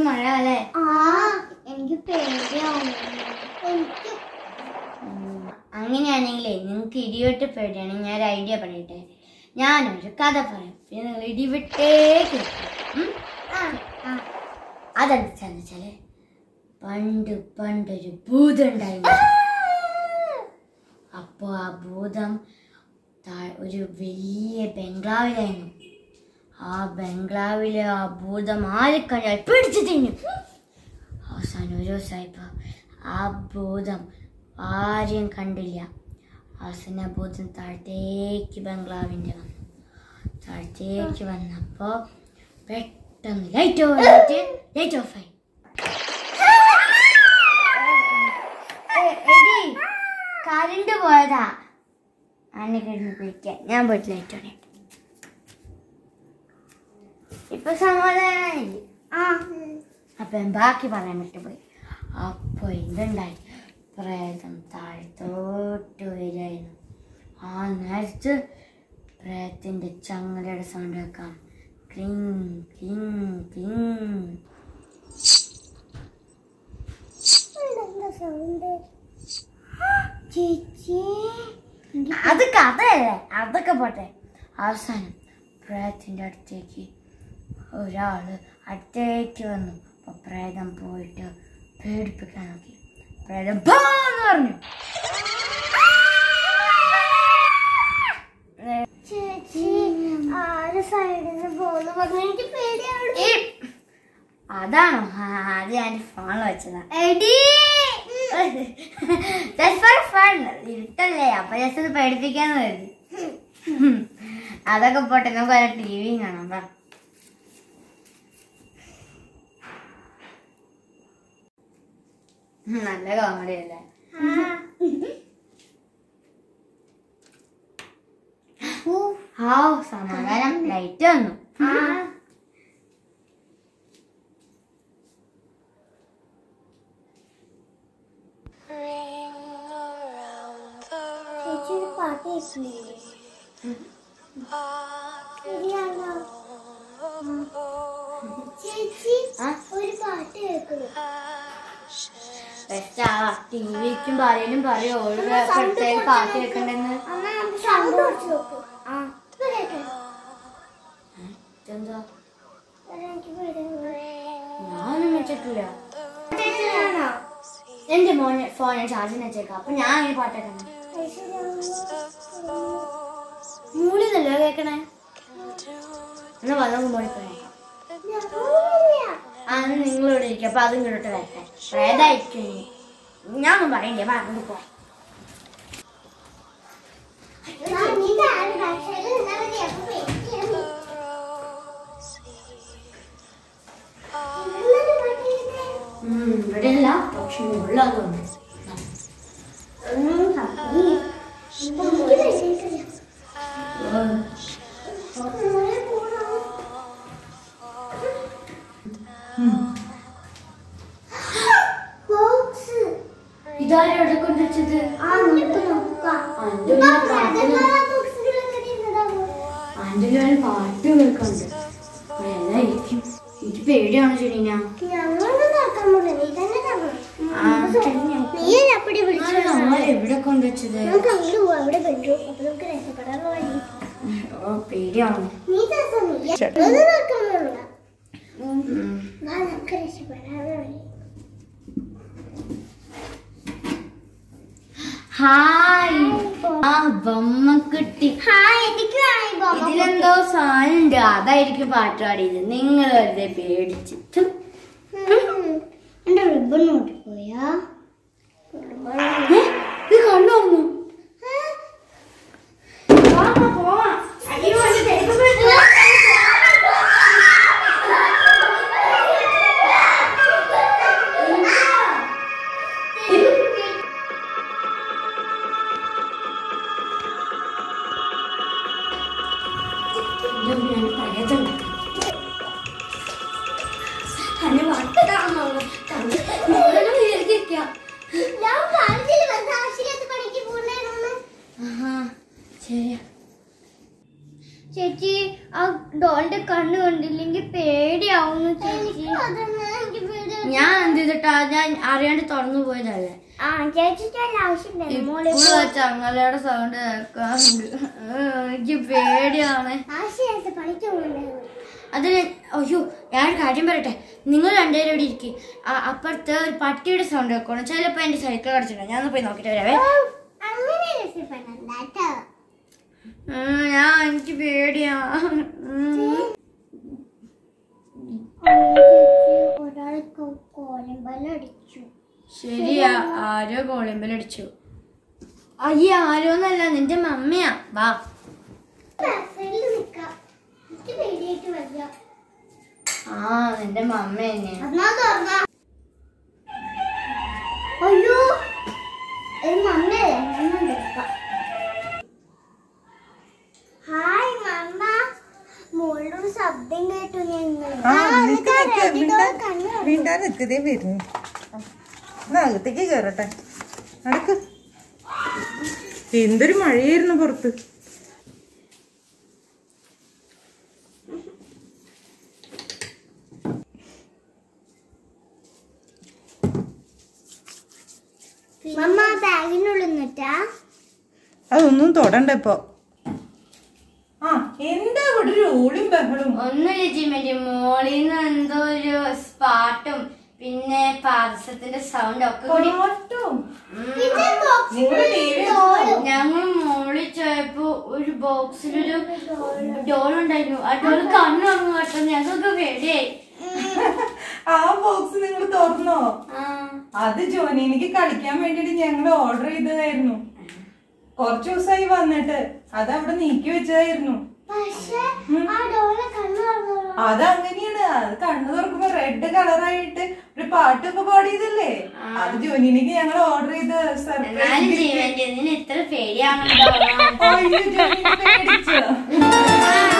മഴ അല്ലേ ആ എനിക്ക് പേടിയാവും എനിക്ക് ഉം, അങ്ങനെയാണെങ്കിലേ നിങ്ങൾക്ക് ഇടിവെട്ട് പേടിയാണെങ്കിൽ ഞാൻ ഒരു ഐഡിയ പറയട്ടെ ഞാനൊരു കഥ പറയും പിന്നെ നിങ്ങൾ ഇടിവെട്ടേ കേൾക്കും ഉം? ആ ആ അതെന്താന്ന് വെച്ചാല് പണ്ട് പണ്ടൊരു ഭൂതം ഉണ്ടായിരുന്നു അപ്പോ ആ ഭൂതം താ- ഒരു വലിയ ബംഗ്ലാവിലായിരുന്നു ആ ബംഗ്ലാവിലെ ആ ഭൂതം ആരെ കണ്ടാൽ പിടിച്ചു തിന്നു അവസാനം ഒരു ദിവസമായപ്പോ ആ ഭൂതം ആരെയും കണ്ടില്ല അവസാനം ആ ഭൂതം താഴത്തേക്ക് ബംഗ്ലാവിൻ്റെ വന്നു താഴത്തേക്ക് വന്നപ്പോ പെട്ടെന്ന് ലൈറ്റ് ഓഫ് ആയിട്ട് ലൈറ്റ് ഓഫ് ആയി എടി കറണ്ട് പോയതാ അന്നെ കിടന്ന് കുളിക്കാൻ ഞാൻ പോയിട്ട് ലൈറ്റ് ഓണേ ഇപ്പൊ സമാധാനായി ആ അപ്പൊ ഞാൻ ബാക്കി പറയാൻ വിട്ടുപോയി അപ്പൊ ഇതുണ്ടായി പ്രേതം താഴത്തോട്ട് വരികയായിരുന്നു ആ നേരത്ത് പ്രേതത്തിന്റെ ചങ്ങലയുടെ സൗണ്ട് കേൾക്കാം ക്ലിങ് ക്ലിങ് ക്ലിങ് എന്താ സൗണ്ട് ചേച്ചി അത് കഥയല്ലേ അതൊക്കെ പോട്ടെ അവസാനം പ്രേതത്തിന്റെ അടുത്തേക്ക് ഒരാള് അടുത്തേക്ക് വന്നു അപ്പൊ പ്രേതം പോയിട്ട് പേടിപ്പിക്കാൻ നോക്കി പ്രേതം "ഭോ" എന്ന് പറഞ്ഞു ചേച്ചി ആര് സൈഡിൽ നിന്ന് പോന്ന് പറഞ്ഞു എനിക്ക് പേടിയാണ് ഈ അതാണോ ആ, അത് ഞാൻ ഫോണിൽ വെച്ചതാ എടി Just for fun. ഇരുട്ടല്ലേ അപ്പൊ ജസ്റ്റ് ഒന്ന് പേടിപ്പിക്കാന്ന് കരുതി ഉം. അതൊക്കെ പോട്ടെ നമുക്ക് വല്ല ടി വിയും കാണാം പറ നല്ല കോമഡി അല്ലേ ഹാവ് സമാധാനം ലൈറ്റ് വന്നു ചേച്ചി ഒരു പാട്ട് കേൾക്കുന്നില്ലേ ശരിയാണോ ചേച്ചി ആ? ഒരു പാട്ട് കേൾക്കുന്നു ടി വിക്കും പറയലും പറയും ഓരോ പ്രത്യേക പാട്ട് കേൾക്കണ്ടെന്ന് അമ്മ നമുക്ക് സൗണ്ട് കുറച്ച് നോക്ക് ആ ഇപ്പൊ കേൾക്കാം എന്താ എനിക്ക് പേടിയാണ് ഞാനൊന്നും വെച്ചിട്ടില്ല ചേച്ചിയാണോ എന്റെ മോനെ ഫോൺ ഞാൻ ചാർജിന് വെച്ചേക്കാം അപ്പൊ ഞാൻ അങ്ങനെ പാട്ടേക്കണം മൂളിന്നല്ലോ കേക്കണേ എന്നാ വന്നു മോളി പോയേക്കാം ആ എന്നാ നിങ്ങളിവിടെ ഇരിക്കും അപ്പൊ അതും ഇങ്ങോട്ട് വരട്ടെ പ്രേതായിരിക്കും ഇനി. ഞാനൊന്നും പറയണ്ടേ പറഞ്ഞു പോ നീ താഴെ ഭാഷയിൽ നിന്നാ മതി അപ്പൊ പേടിയാണ് ഇവിടുന്നൊരു പാട്ട് കേൾക്കേ ഉം, ഇവിടെ ഇല്ല പക്ഷെ മുകളിലാകുന്നു ഇതാരും എവിടെ കൊണ്ടുവച്ചത് അതിന്റെ ഒരു പാട്ട് കേൾക്കണ്ട് ഏതായിരിക്കും ഇത് പേടിയാണോ ശരിനാ എവിടെ കൊണ്ടുവച്ചത് ഓ പേടിയാണോ ഉം. ഹായ് ആ ബൊമ്മക്കുട്ടി ഇതിലെന്തോ സാധനം ഉണ്ട് അതായിരിക്കും പാട്ട് പാടിയത് നിങ്ങൾ വെറുതെ പേടിച്ചിട്ട് എന്റെ റിബൺ ഓടിപ്പോയാ ഇത് കണ്ടു ഞാൻ പറഞ്ഞില്ല വെറുതെ ആവശ്യമില്ലാത്ത പണിക്ക് പോകണ്ടായിരുന്നു ശരിയാ ചേച്ചി ആ ഡോളിന്റെ കണ്ണ് കണ്ടില്ലെങ്കിൽ പേടിയാവുന്നു ചേച്ചി എനിക്ക് ഞാൻ എന്ത് ചെയ്തിട്ടാ ഞാൻ അറിയാണ്ട് തുറന്നു പോയതല്ലേ ആ ചേച്ചിക്ക് വല്ല ആവശ്യമില്ല മോളെ ഇപ്പോൾ ചങ്ങലയുടെ സൗണ്ട് കേൾക്കാറുണ്ട് ഏഹ്, എനിക്ക് പേടിയാണ് ആവശ്യമില്ലാത്ത പണിക്ക് പോകുന്നുണ്ടായിരുന്നു അതിന് അയ്യോ ഞാൻ ഒരു കാര്യം പറയട്ടെ നിങ്ങൾ രണ്ടുപേരും ഇവിടെ ഇരിക്കും അപ്പുറത്ത് ഒരു പട്ടിയുടെ സൗണ്ട് കേൾക്കണം ചിലപ്പോൾ എൻ്റെ സൈക്കിൾ കടിച്ചിട്ടുണ്ട് ഞാൻ ഒന്ന് പോയി നോക്കിയിട്ട് വരാവേ അങ്ങനെ രസപ്പെടണ്ട കേട്ടോ ഉം, ഞാൻ എനിക്ക് പേടിയാ ഉം. ഒരാൾക്ക് കോലമ്പലം അടിച്ചു ശരിയാ ആരോ കോളിമ്പലടിച്ചു അയ്യ ആരോന്നല്ല നിന്റെ മമ്മിയാ വാ ബസ്സിൽ നിക്കാം എനിക്ക് പേടിയായിട്ട് വരിക ആ നിന്റെ മമ്മ തന്നെയാ എന്നാ തുറന്ന അയ്യോ ഒരു മമ്മയല്ലേ മമ്മ നിക്കാം ഹായ് മമ്മ മോളുടെ ഒരു ശബ്ദം കേട്ടു ഞങ്ങൾ ആ, നിക്ക് നിക്ക്, മിണ്ടാ- മിണ്ടാതെ നിക്ക്, ദേ വരുന്നു എന്നാ അകത്തേക്ക് കേറട്ടെ നടക്ക് എന്തൊരു മഴയായിരുന്നു പുറത്ത് മമ്മ ബാഗിനുള്ളിൽ നിന്നിട്ടാ അതൊന്നും തൊടണ്ട ഇപ്പൊ ആ എന്താ ഇവിടെ ഒരു ഓളിയും ബഹളും ഒന്നുമില്ല ജിമ്മന്റെ മോളിന്ന് എന്തോ ഒരു പാട്ടും പിന്നെ പാദസത്തിന്റെ സൗണ്ട് ഒക്കെ കൂടി പാട്ടും ഉം. നിങ്ങള് ടി വി ഞങ്ങൾ മോളിൽ പോയപ്പോ ഒരു ബോക്സിലൊരു ഡോൾ ഉണ്ടായിരുന്നു ആ ഡോൾ കണ്ണു തുറന്നു കേട്ടോ ഞങ്ങൾക്ക് പേടിയായി ആ ബോക്സ് നിങ്ങൾ തുറന്നോ ആ അത് ജോനി എനിക്ക് കളിക്കാൻ വേണ്ടിട്ട് ഞങ്ങൾ ഓർഡർ ചെയ്തതായിരുന്നു കുറച്ചു ദിവസമായി വന്നിട്ട് അത് അവിടെ നീക്കി വെച്ചതായിരുന്നു പക്ഷെ ആ ഡോളെ കണ്ണു തുറന്നോളൂ അത് അങ്ങനെയാണ് അത് കണ്ണു തുറക്കുമ്പോ റെഡ് കളറായിട്ട് ഒരു പാട്ടൊക്കെ പാടിയതല്ലേ അത് ജോനിക്ക് ഞങ്ങൾ ഓർഡർ ചെയ്ത എന്നാലും സർപ്രൈസ് ജീവന്റെ ഇതിന് ഇത്ര പേടിയാണല്ലോ പേടിച്ചോ